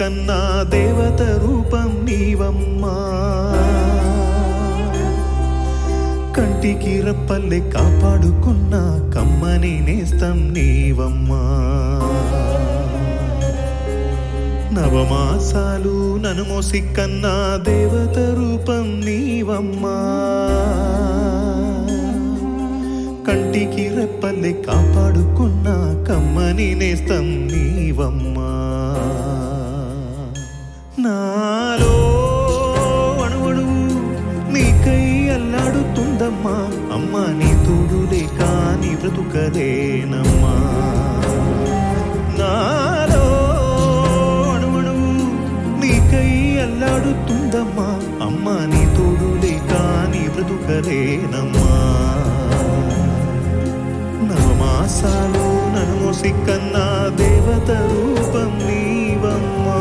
కన్నా దేవత రూపం నీవమ్మా కంటికి రప్పల్లె కాపాడుకున్న కమ్మని నేస్తం నీవమ్మా నవమాసాలు నన్ను మోసి కన్నా దేవత రూపం నీవమ్మా కంటికి రెప్పల్లె కాపాడుకున్న కమ్మని నేస్తం నీవమ్మా నాలో అణువణు నీకై అల్లాడుతుందమ్మా అమ్మా నీ తోడు లేక నీ బ్రతుకలేనమ్మా నాలో అణువణు నీకై అల్లాడుతుందమ్మా అమ్మా నీ తోడు లేక నీ బ్రతుకలేనమ్మా నవమాసాలు నన్ను మోసి కన్నా దేవత రూపం నీవమ్మా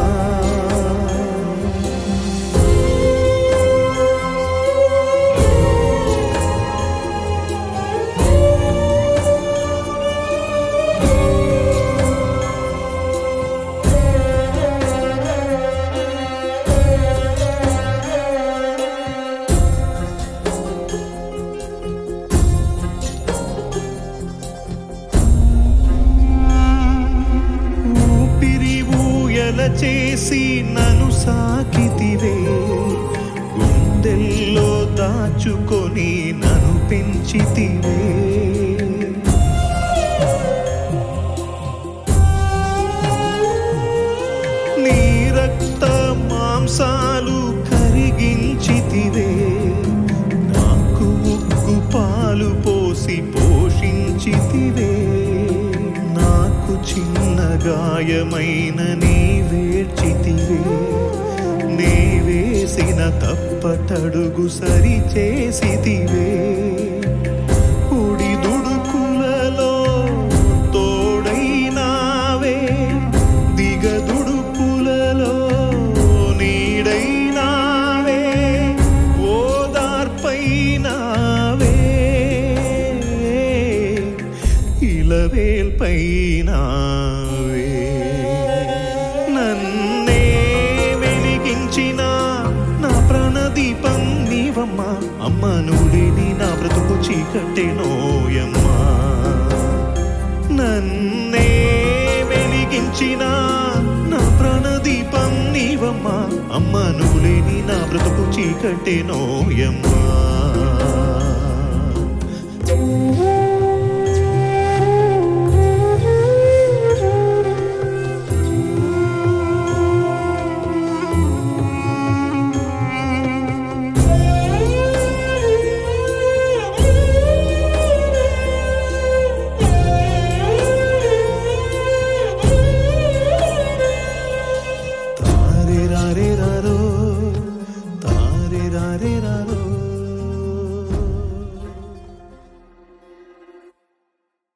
ఊపిరి ఊయల చేసి నన్ను సాకితివే గుండెల్లో దాచుకొని నన్ను పెంచితివే నీ రక్త మాంసాలు కరిగించితివే నాకు ఉగ్గు పాలు పోసి పోషించితివే నాకు చిన్న గాయమైన నీ వేర్చితివే నీ వేసిన తప్పటడుగు సరి చేసితివే ఉడి దుడుకులలో తోడైనావే దిగదుడుకులలో నీడైనావే ఓదార్పైనావే ఇలవేల్పైనావే నన్నే వెలిగించిన నా ప్రాణదీపం నీవమ్మా అమ్మ నుడిని నా బ్రతుకు చీకటెనోయమ్మా నన్నే వెలిగించిన నా ప్రాణదీపం నీవమ్మా అమ్మ నువ్వు లేని నా బ్రతుకు చీకటెనోయమ్మా